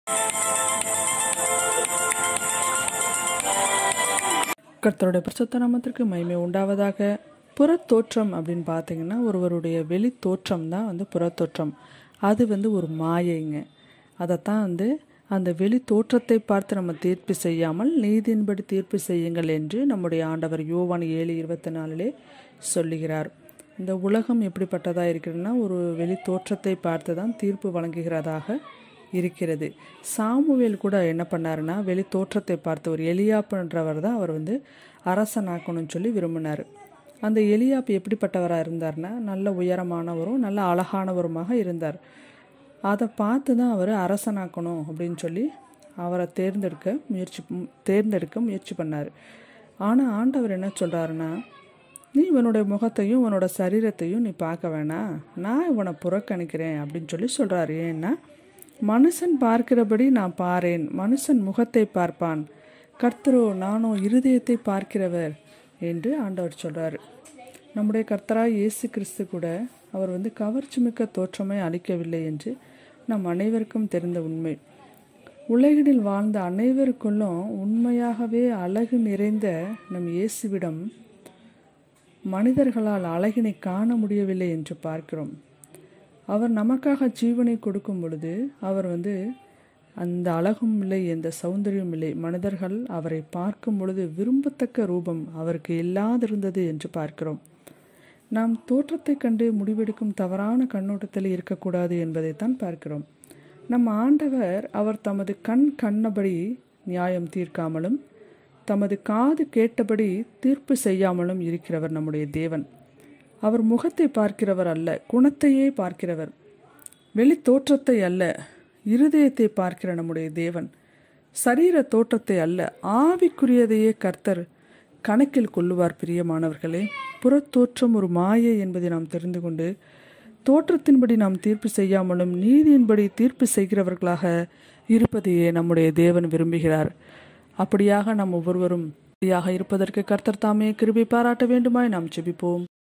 கர்த்தருடைய பிரசுத்த நாமத்திற்கு மகிமை உண்டாவதாக புறத்தோற்றம் அப்படின்னு பார்த்தீங்கன்னா ஒருவருடைய வெளி தோற்றம் தான் வந்து புறத்தோற்றம் அது வந்து ஒரு மாயைங்க அதைத்தான் வந்து அந்த வெளி தோற்றத்தை பார்த்து நம்ம தீர்ப்பு செய்யாமல் நீதியின்படி தீர்ப்பு செய்யுங்கள் என்று நம்முடைய ஆண்டவர் யோவான் ஏழு இருபத்தி நாலிலே சொல்லுகிறார் இந்த உலகம் எப்படிப்பட்டதாக இருக்கிறதுனா ஒரு வெளி தோற்றத்தை பார்த்து தான் தீர்ப்பு வழங்குகிறதாக இருக்கிறது சாமுவேல் கூட என்ன பண்ணாருன்னா வெளி தோற்றத்தை பார்த்து ஒரு எலியாப்புன்றவர் தான் அவர் வந்து அரசனாக்கணும்னு சொல்லி விரும்பினார் அந்த எலியாப்பு எப்படிப்பட்டவராக இருந்தார்னா நல்ல உயரமானவரும் நல்ல அழகானவருமாக இருந்தார் அதை பார்த்து தான் அவர் அரசனாக்கணும் அப்படின்னு சொல்லி அவரை தேர்ந்தெடுக்க முயற்சி தேர்ந்தெடுக்க முயற்சி பண்ணார் ஆனால் ஆண்டவர் என்ன சொல்கிறாருன்னா நீ இவனுடைய முகத்தையும் இவனோட சரீரத்தையும் நீ பார்க்க வேணாம் நான் இவனை புறக்கணிக்கிறேன் அப்படின்னு சொல்லி சொல்கிறாரு ஏன்னா மனுஷன் பார்க்கிறபடி நான் பாரேன் மனுஷன் முகத்தை பார்ப்பான் கர்த்தரோ நானோ இருதயத்தை பார்க்கிறவர் என்று ஆண்டவர் சொல்கிறார் நம்முடைய கர்த்தராய் இயேசு கிறிஸ்து கூட அவர் வந்து கவர்ச்சி மிக்க தோற்றமே அளிக்கவில்லை என்று நம் அனைவருக்கும் தெரிந்த உண்மை உலகினில் வாழ்ந்த அனைவருக்குள்ளும் உண்மையாகவே அழகு நிறைந்த நம் இயேசுவிடம் மனிதர்களால் அழகினை காண முடியவில்லை என்று பார்க்கிறோம் அவர் நமக்காக ஜீவனை கொடுக்கும் பொழுது அவர் வந்து அந்த அழகும் இல்லை எந்த சௌந்தரியம் இல்லை மனிதர்கள் அவரை பார்க்கும் பொழுது விரும்பத்தக்க ரூபம் அவருக்கு இல்லாதிருந்தது என்று பார்க்கிறோம் நாம் தோற்றத்தை கண்டு முடிவெடுக்கும் தவறான கண்ணோட்டத்தில் இருக்கக்கூடாது என்பதைத்தான் பார்க்கிறோம் நம் ஆண்டவர் அவர் தமது கண் கண்ணபடி நியாயம் தீர்க்காமலும் தமது காது கேட்டபடி தீர்ப்பு செய்யாமலும் இருக்கிறவர் நம்முடைய தேவன் அவர் முகத்தை பார்க்கிறவர் அல்ல குணத்தையே பார்க்கிறவர் வெளி தோற்றத்தை அல்ல இருதயத்தை பார்க்கிற நம்முடைய தேவன் சரீர தோற்றத்தை அல்ல ஆவிக்குரியதையே கர்த்தர் கணக்கில் கொள்ளுவார் பிரியமானவர்களே புறத்தோற்றம் ஒரு மாயை என்பதை நாம் தெரிந்து கொண்டு தோற்றத்தின்படி நாம் தீர்ப்பு செய்யாமலும் நீதியின்படி தீர்ப்பு செய்கிறவர்களாக இருப்பதையே நம்முடைய தேவன் விரும்புகிறார் அப்படியாக நாம் ஒவ்வொருவரும் இருப்பதற்கு கர்த்தர் தாமே கிருபை பாராட்ட வேண்டுமாய் நாம் ஜெபிப்போம்